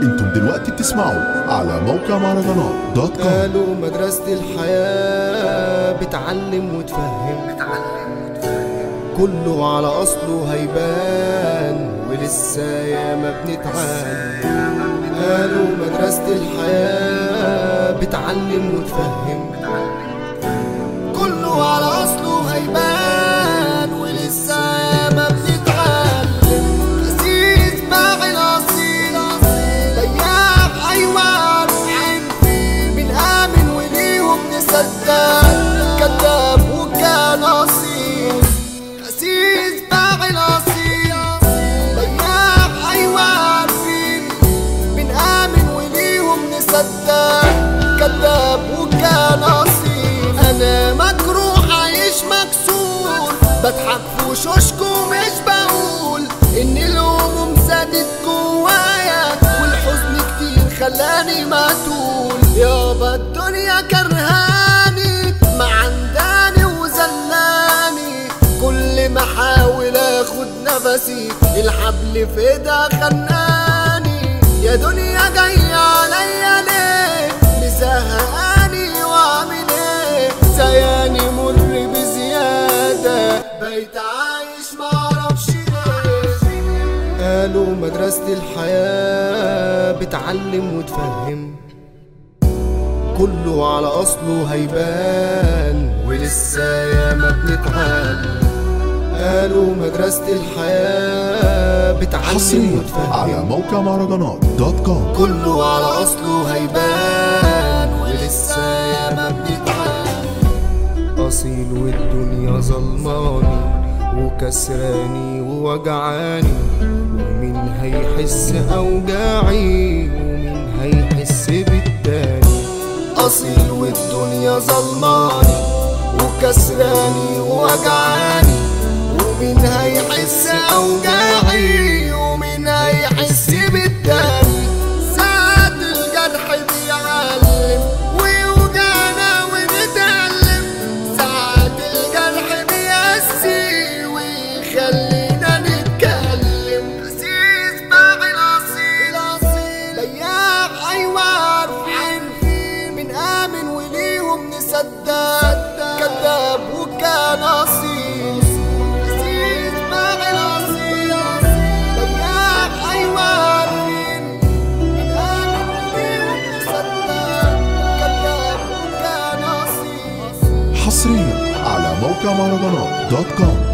انتم دلوقتي بتسمعوا على موقع مهرجانات دوت كوم قالوا مدرسة الحياة بتعلم وتفهم كله على أصله هيبان ولسه ياما بنتعلم قالوا مدرسة الحياة بتعلم وتفهم كله على أصله هيبان ولسه ياما بنتعلم قسيس باغي الأصيل بياع أيوة عارفين من آمن وليهم نصدق كذاب وكان أصيل قسيس باغي الأصيل بياع أيوة عارفين من آمن وليهم نصدق كذاب وكان أصيل أنا مجروح عايش مكسور بضحك في وشوشكم مش بقول إن الهموم زادت جوايا والحزن كتير خلاني مقتول يابا الدنيا كرهاني معنداني وزلاني كل ما احاول اخد نفسي الحبل في ايدها خناني يا دنيا جاية عليا ليه مزهقاني واعمل ايه زياني مر بزيادة بقيت عايش معرفش ليه قالوا مدرسة الحياة بتعلم وتفهم كله على أصله هيبان ولسه ياما بنتعلم قالوا مدرسة الحياة بتعلم حصريا على وتفهم موقع مهرجانات دوت كوم كله على أصله هيبان ولسه ياما بنتعلم أصيل والدنيا ظلماني وكسراني ووجعاني ومين هيحس أوجاعي ومين هيحس بالتاني أصيل والدنيا ظلماني وكسراني ووجعاني ومين هيحس أوجاعي ومين هيحس بالتاني ساعات الجرح بيعلم ويوجعنا ونتألم ساعات الجرح بيقسي ويخلينا نتكلم قسيس باغي الأصيل بياع أيوة عارفين من آمن وليهم نصدق كذاب وكان أصيل قسيس باغي الأصيل بياع أيوة عارفين من آمن وليهم نصدق كذاب وكان أصيل حصريا على موقع مهرجانات دوت كوم